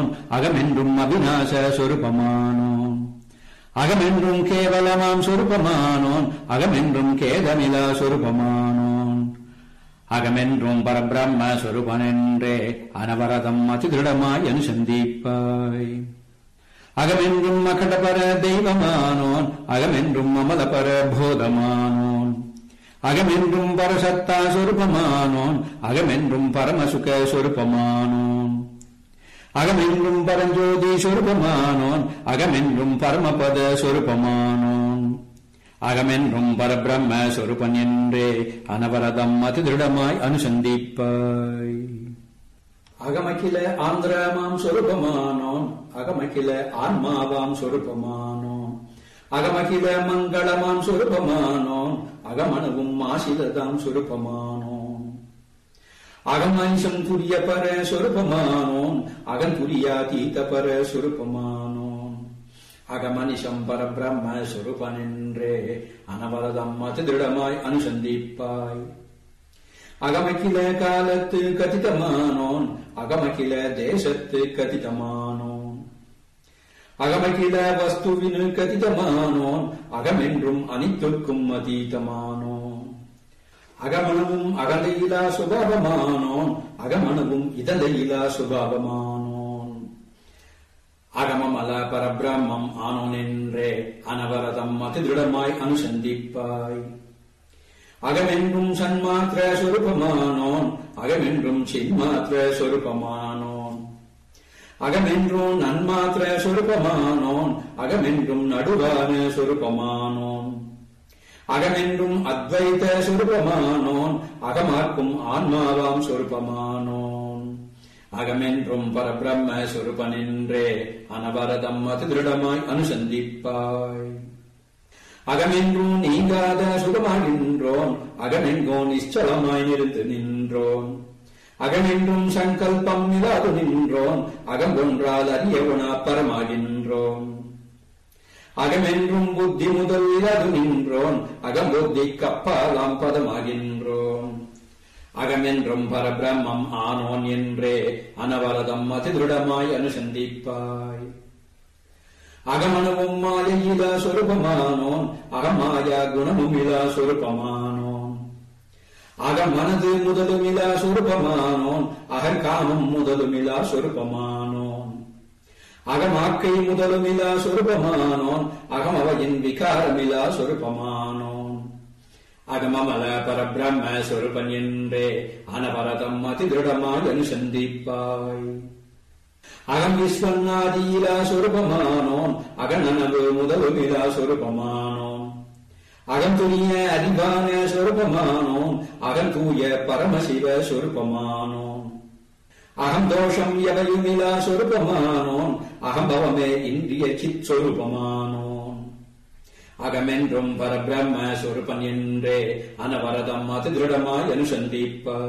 சொருபமானோன் அகமென்றும் அவிநாச சொருபமானோன் அகமென்றும் கேவலமாம் சொருபமானோன் அகமென்றும் கேதமிலா சொருபமானோன் அகமென்றும் பரபிரம்ம சொருபனென்றே அனவரதம் அதிதிருடமாய் அனுசந்திப்பாய் அகமென்றும் அகண்டபர தெய்வமானோன் அகமென்றும் அமலபர போதமானோன் அகமென்றும் பரசத்தா சொருபமானோன் அகமென்றும் பரமசுக சொருபமானோன் அகமென்றும் பரஞ்சோதி சொருபமானோன் அகமென்றும் பரமபத சொருபமானோன் அகமென்றும் பரபிரம்ம சொருபன் என்றே அனவரதம் அதிதிருடமாய் அனுசந்திப்பாய் அகமகில ஆந்திரமாம் சொருபமானோன் அகமகில ஆன்மாவாம் சொருபமானோன் அகமகில மங்களமாம் சொருபமானோன் அகமணுவும் ஆசிலதாம் சொருபமானோன் அகமஞ்சம் புரிய பர சொருபமானோன் அகன் புரியாதீத பர சொருபமானோன் அகமனிஷம் பரபிரம்ம சொருபனென்றே அனவரதம் அதிதிருடமாய் அனுசந்திப்பாய் அகமகில காலத்து கதிதமானோன் அகமகில தேசத்து கதிதமானோன் அகமகில வஸ்துவினு கதிதமானோன் அகமென்றும் அனைத்துக்கும் அதீதமானோன் அகமணுவும் அகலையிலா சுபாவமானோன் அகமணுவும் இதழையிலா சுபாவமானோன் அகமமல பரபிரம்மம் ஆனோன் என்றே அனவரதம் அதிதிருடமாய் அனுசந்திப்பாய் அகமென்றும் சன்மாத்திர சொருபமானோன் அகமென்றும் சின்மாத்திர சொருபமானோன் அகமென்றும் நன்மாத்திர சொருபமானோன் அகமென்றும் நடுவான சொருபமானோன் அகமென்றும் அத்வைத சொருபமானோன் அகமார்க்கும் ஆன்மாவாம் சொருபமானோன் அகமென்றும் பரபிரம்ம சொருபனென்றே அனவரதம் அதிதிருடமாய் அனுசந்திப்பாய் அகமென்றும் நீங்காத சுகமாகின்றோன் அகமெங்கோ நிச்சலமாய் நிறுத்து நின்றோன் அகமென்றும் சங்கல்பம் இல்லாது நின்றோன் அகம் ஒன்றால் அறியவனா பரமாகின்றோன் அகமென்றும் புத்தி முதல் இல்லாது நின்றோன் அகம் புத்தி கப்பாலாம் பதமாகின்றோன் அகமென்றும் பரபிரம்மம் ஆனோன் என்றே அனவரதம் அதிதிருடமாய் அனுசந்திப்பாய் அகமணுவும் மாயையிலா சொருபமானோன் அகமாயா குணமுமிலா சொருபமானோன் அகமனது முதலுமிலா சொருபமானோன் அகங்காமம் முதலுமிலா சொருபமானோன் அகமாக்கை முதலுமிலா சொருபமானோன் அகமவையின் விகாரமிலா சொருபமானோன் அகமமல பரபிரம்ம சொருபன் என்றே அனவரதம் அதிதிருடமாய் அனுசந்திப்பாய் அகம் விஸ்வநாதியிலா சொருபமானோன் அகநனவு முதலுமிலா சொருபமானோன் அகம் துணிய அறிவான சொருபமானோன் அகம் தூய பரமசிவ சொருபமானோன் அகம் தோஷம் எவையுமிலா சொருபமானோன் அகம்பவமே இந்திய சித் சொருபமானோன் அகமென்றும் பரபிரம்ம சொருபன் என்றே அனவரதம் அதிதிருடமாய் அனுசந்திப்பார்